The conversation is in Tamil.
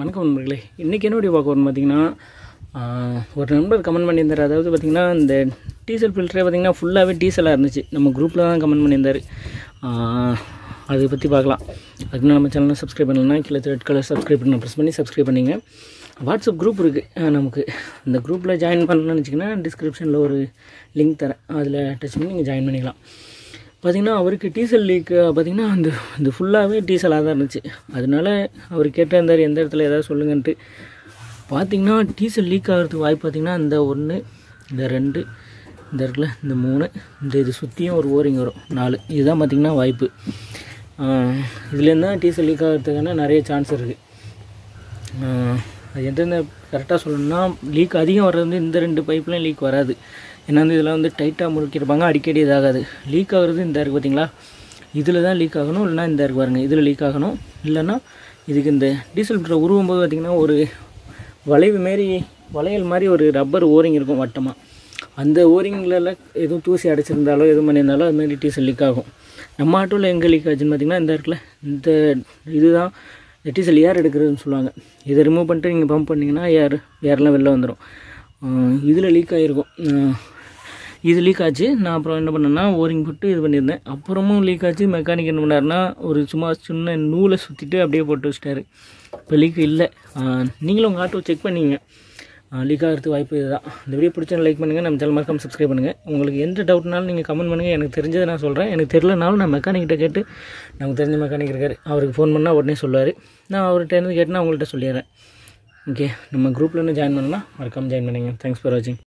வணக்கம் நண்பர்களே இன்றைக்கி என்ன வீடியோ பார்க்க வரோம் பார்த்தீங்கன்னா ஆஹ், ஒரு நண்பர் கமெண்ட் பண்ணியிருந்தார் அதாவது பார்த்தீங்கன்னா இந்த டீசல் ஃபில்டரே பார்த்தீங்கன்னா ஃபுல்லாகவே டீசலாக இருந்துச்சு நம்ம குரூப்பில் தான் கமெண்ட் பண்ணியிருந்தார் ஆஹ், அதை பற்றி பார்க்கலாம் அதுக்கு நம்ம சேனலை சப்ஸ்கிரைப் பண்ணலன்னா கீழே ரெட் கலர் சப்ஸ்கிரைப் பண்ண ப்ரெஸ் பண்ணி சப்ஸ்கிரைப் பண்ணிங்க வாட்ஸ்அப் குரூப் இருக்குது நமக்கு அந்த குரூப்பில் ஜாயின் பண்ணலாம்னு வச்சிங்கன்னா டிஸ்கிரிப்ஷனில் ஒரு லிங்க் தரேன் அதில் டச் பண்ணி நீங்கள் ஜாயின் பண்ணிக்கலாம் பார்த்தீங்கன்னா அவருக்கு டீசல் லீக் பார்த்தீங்கன்னா அந்த இந்த ஃபுல்லாகவே டீசலாக தான் இருந்துச்சு அதனால அவர் கேட்டிருந்தார் எந்த இடத்துல ஏதாவது சொல்லுங்கன்ட்டு பார்த்தீங்கன்னா டீசல் லீக் ஆகிறதுக்கு வாய்ப்பு பார்த்தீங்கன்னா இந்த ஒன்று இந்த ரெண்டு இந்த இருக்குல்ல இந்த மூணு இந்த இது சுற்றியும் ஒரு ஓரிங் வரும் நாலு இதுதான் பார்த்திங்கன்னா வாய்ப்பு இதுலேருந்து தான் டீசல் லீக் ஆகிறதுக்கான நிறைய சான்ஸ் இருக்குது அது எந்தெந்த கரெக்டாக சொல்லணும்னா லீக் அதிகம் வர்றது வந்து இந்த ரெண்டு பைப்லையும் லீக் வராது ஏன்னா வந்து இதெல்லாம் வந்து டைட்டாக முறுக்கிருப்பாங்க அடிக்கடி இதாகாது லீக் ஆகுறது இந்த இருக்குது பார்த்தீங்களா இதில் தான் லீக் ஆகணும் இல்லைனா இந்த இருக்கு பாருங்க இதில் லீக் ஆகணும் இல்லைன்னா இதுக்கு இந்த டீசல் ஃபில்டர் உருவும் போது பார்த்திங்கன்னா ஒரு வளைவு மாரி வளையல் மாதிரி ஒரு ரப்பர் ஓரிங் இருக்கும் வட்டமாக அந்த ஓரிங்லலாம் எதுவும் தூசி அடைச்சிருந்தாலோ எதுவும் பண்ணியிருந்தாலோ அது மாதிரி டீசல் லீக் ஆகும் நம்ம ஆட்டோவில் எங்கே லீக் ஆச்சுன்னு பார்த்தீங்கன்னா இந்த இருக்குல்ல இந்த இதுதான் இந்த டீசல் ஏர் எடுக்கிறதுன்னு சொல்லுவாங்க இதை ரிமூவ் பண்ணிட்டு நீங்கள் பம்ப் பண்ணிங்கன்னா ஏர் ஏர்லாம் வெளில வந்துடும் இதில் லீக் ஆகிருக்கும் அஹ் இது லீக் ஆச்சு நான் அப்புறம் என்ன பண்ணேன்னா ஓரிங் போட்டு இது பண்ணியிருந்தேன் அப்புறமும் லீக் ஆச்சு மெக்கானிக் என்ன பண்ணாருன்னா ஒரு சும்மா சின்ன நூலை சுற்றிட்டு அப்படியே போட்டு வச்சிட்டாரு இப்போ லீக் இல்லை அஹ் நீங்களும் உங்கள் ஆட்டோ செக் பண்ணிங்க லீக் ஆகிறதுக்கு வாய்ப்பு இதுதான் இந்த வீடியோ பிடிச்சா லைக் பண்ணுங்கள் நம்ம சேனல் மறக்காம சப்ஸ்கிரைப் பண்ணுங்கள் உங்களுக்கு எந்த டவுட்னாலும் நீங்கள் கமெண்ட் பண்ணுங்கள் எனக்கு தெரிஞ்சதை நான் சொல்கிறேன் எனக்கு தெரிலனாலும் நான் மெக்கானிக்கிட்ட கேட்டு நமக்கு தெரிஞ்ச மெக்கானிக் இருக்கார் அவருக்கு ஃபோன் பண்ணால் உடனே சொல்லுவார் நான் அவர்கிட்ட இருந்து கேட்டுனா உங்கள்கிட்ட சொல்லிடுறேன் ஓகே நம்ம குரூப்பில் இருந்து ஜாயின் பண்ணலாம் மறக்காமல் ஜாயின் பண்ணுங்க தேங்க்ஸ் ஃபார் வாட்சிங்